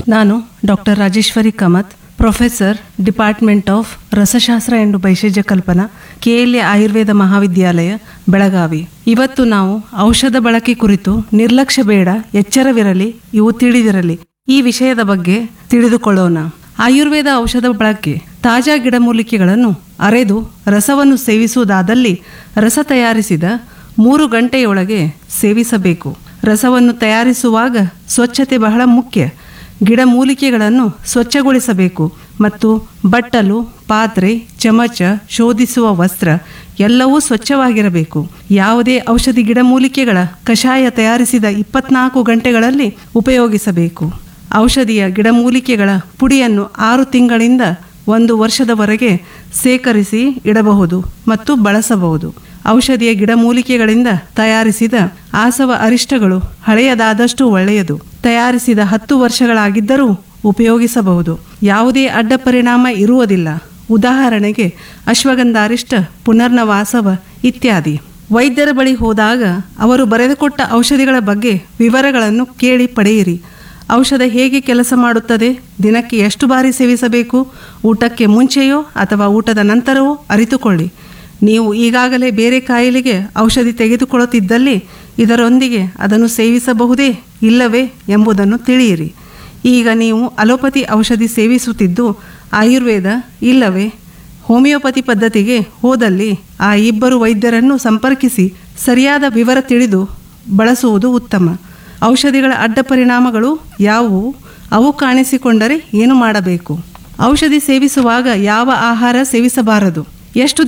ನಾನು doctor Rajeshwari Kamath professor department of Rasashastra ಎಂದು ಬೈಷಜ್ಯ ಕಲ್ಪನಾ KLA Ayurveda ಮಹಾವಿದ್ಯಾಲಯ ಬೆಳಗಾವಿ ಇವತ್ತು ನಾವು ಔಷಧ ಬಳಕೆ ಕುರಿತು ನಿರ್ಲಕ್ಷ್ಯ ಬೇಡ ಎಚ್ಚರವಿರಲಿ ಇವು ತಿಳಿದಿರಲಿ ಈ ವಿಷಯದ ಬಗ್ಗೆ ತಿಳಿದುಕೊಳ್ಳೋಣ ಆಯುರ್ವೇದ ಔಷಧ ಬಳಕೆ ತಾಜಾ ಗಿಡಮೂಲಿಕೆಗಳನ್ನು ಅರೆದು ರಸವನ್ನು ಸೇವಿಸುವುದಾದಲ್ಲಿ ರಸ ತಯಾರಿಸಿದ ಮೂರು ಗಂಟೆಯೊಳಗೆ ಸೇವಿಸಬೇಕು ರಸವನ್ನು ತಯಾರಿಸುವಾಗ ಸ್ವಚ್ಛತೆ ಬಹಳ ಮುಖ್ಯ ಗಿಡಮೂಲಿಕೆಗಳನ್ನು ಸ್ವಚ್ಛಗೊಳಿಸಬೇಕು ಮತ್ತು ಬಟ್ಟಲು ಪಾತ್ರೆ ಚಮಚ ಶೋಧಿಸುವ ವಸ್ತ್ರ ಎಲ್ಲವೂ ಸ್ವಚ್ಛವಾಗಿರಬೇಕು ಯಾವುದೇ ಔಷಧಿ ಗಿಡಮೂಲಿಕೆಗಳ ಕಷಾಯ ತಯಾರಿಸಿದ ಇಪ್ಪತ್ನಾಲ್ಕು ಗಂಟೆಗಳಲ್ಲಿ ಉಪಯೋಗಿಸಬೇಕು ಔಷಧಿಯ ಗಿಡಮೂಲಿಕೆಗಳ ಪುಡಿಯನ್ನು ಆರು ತಿಂಗಳಿಂದ ಒಂದು ವರ್ಷದವರೆಗೆ ಸೇಕರಿಸಿ ಇಡಬಹುದು ಮತ್ತು ಬಳಸಬಹುದು ಔಷಧಿಯ ಗಿಡಮೂಲಿಕೆಗಳಿಂದ ತಯಾರಿಸಿದ ಆಸವ ಅರಿಷ್ಟಗಳು ಹಳೆಯದಾದಷ್ಟು ಒಳ್ಳೆಯದು ತಯಾರಿಸಿದ ಹತ್ತು ವರ್ಷಗಳಾಗಿದ್ದರೂ ಉಪಯೋಗಿಸಬಹುದು ಯಾವುದೇ ಅಡ್ಡ ಪರಿಣಾಮ ಇರುವುದಿಲ್ಲ ಉದಾಹರಣೆಗೆ ಅಶ್ವಗಂಧಾರಿಷ್ಟ ಪುನರ್ನವಾಸವ ಇತ್ಯಾದಿ ವೈದ್ಯರ ಬಳಿ ಹೋದಾಗ ಅವರು ಬರೆದುಕೊಟ್ಟ ಔಷಧಿಗಳ ಬಗ್ಗೆ ವಿವರಗಳನ್ನು ಕೇಳಿ ಪಡೆಯಿರಿ ಔಷಧ ಹೇಗೆ ಕೆಲಸ ಮಾಡುತ್ತದೆ ದಿನಕ್ಕೆ ಎಷ್ಟು ಬಾರಿ ಸೇವಿಸಬೇಕು ಊಟಕ್ಕೆ ಮುಂಚೆಯೋ ಅಥವಾ ಊಟದ ನಂತರವೋ ಅರಿತುಕೊಳ್ಳಿ ನೀವು ಈಗಾಗಲೇ ಬೇರೆ ಕಾಯಿಲೆಗೆ ಔಷಧಿ ತೆಗೆದುಕೊಳ್ಳುತ್ತಿದ್ದಲ್ಲಿ ಇದರೊಂದಿಗೆ ಅದನ್ನು ಸೇವಿಸಬಹುದೇ ಇಲ್ಲವೇ ಎಂಬುದನ್ನು ತಿಳಿಯಿರಿ ಈಗ ನೀವು ಅಲೋಪತಿ ಔಷಧಿ ಸೇವಿಸುತ್ತಿದ್ದು ಆಯುರ್ವೇದ ಇಲ್ಲವೇ ಹೋಮಿಯೋಪತಿ ಪದ್ಧತಿಗೆ ಹೋದಲ್ಲಿ ಆ ಇಬ್ಬರು ವೈದ್ಯರನ್ನು ಸಂಪರ್ಕಿಸಿ ಸರಿಯಾದ ವಿವರ ತಿಳಿದು ಬಳಸುವುದು ಉತ್ತಮ ಔಷಧಿಗಳ ಅಡ್ಡ ಪರಿಣಾಮಗಳು ಯಾವುವು ಅವು ಕಾಣಿಸಿಕೊಂಡರೆ ಏನು ಮಾಡಬೇಕು ಔಷಧಿ ಸೇವಿಸುವಾಗ ಯಾವ ಆಹಾರ ಸೇವಿಸಬಾರದು ಎಷ್ಟು